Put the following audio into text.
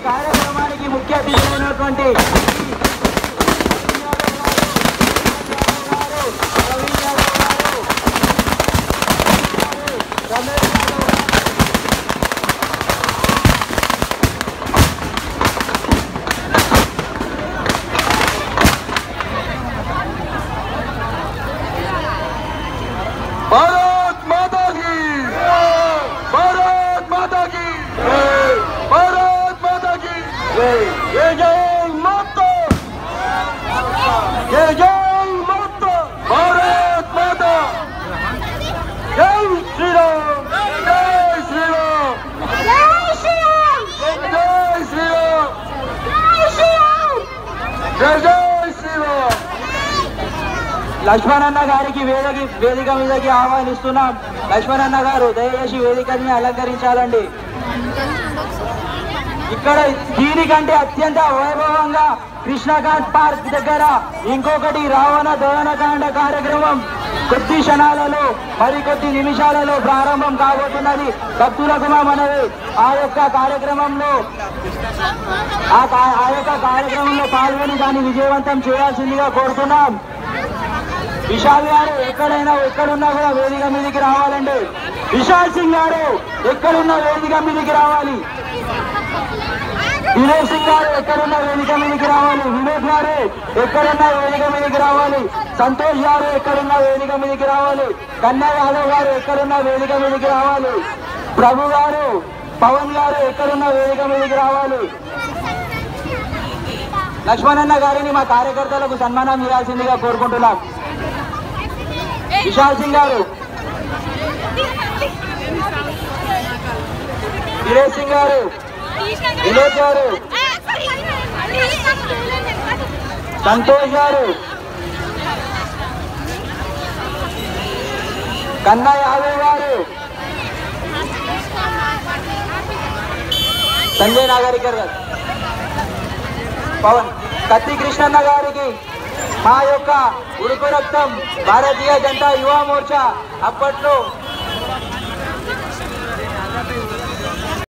కార్యక్రమానికి ముఖ్య అతిథులైనటువంటి ప్రవీణ్ యాదవ్ గారు, రమేష్ యాదవ్ గారు, भारत माता की भारत माता की भारत माता की जय जय माता जय जय माता भारत माता जय श्री राम जय श्री राम జై శ్రీరామ్ जय श्री राम జై శ్రీరామ్ जय जय श्री राम లక్ష్మణన్న గారికి వేదిక వేదిక మీదకి ఆహ్వానిస్తున్నాం లక్ష్మణన్న గారు దయచేసి వేదికని అలంకరించాలండి ఇక్కడ దీనికంటే అత్యంత వైభవంగా కృష్ణఘాట్ పార్క్ దగ్గర ఇంకొకటి రావణ దహనకాండ కార్యక్రమం కొద్ది క్షణాలలో మరికొద్ది నిమిషాలలో ప్రారంభం కాబోతున్నది భక్తులకు మా మనవి ఆ యొక్క కార్యక్రమంలో ఆ కా- ఆ యొక్క కార్యక్రమంలో పాల్గొని దాన్ని విజయవంతం చేయాల్సిందిగా కోరుతున్నాం విశాల్ గారు ఎక్కడైనా ఎక్కడున్నా కూడా వేదిక మీదకి రావాలండి విశాల్ సింగ్ గారు ఎక్కడున్నా వేదిక మీదకి రావాలి వినోద్ సింగ్ గారు ఎక్కడున్నా వేదిక మీదకి రావాలి వినోద్ గారు ఎక్కడున్నా వేదిక మీదకి రావాలి సంతోష్ గారు ఎక్కడున్నా వేదిక మీదకి రావాలి కన్నా యాదవ్ గారు ఎక్కడున్నా వేదిక మీదకి రావాలి ప్రభు గారు పవన్ గారు ఎక్కడున్నా వేదిక మీదకి రావాలి లక్ష్మణన్న గారిని మా కార్యకర్తలకు సన్మానం ఇవ్వాల్సిందిగా కోరుకుంటున్నాం విశాల్ సింగ్ గారు వీరేష్ సింగ్ గారు వినోద్ గారు సంతోష్ గారు కన్నా యాదవ్ గారు సంజయ్ నాగరికర్ గారు పవన్ కత్తి కృష్ణన్న గారికి మా యొక్క ఉడుకు రక్తం భారతీయ జనతా యువ మోర్చా అప్పట్లో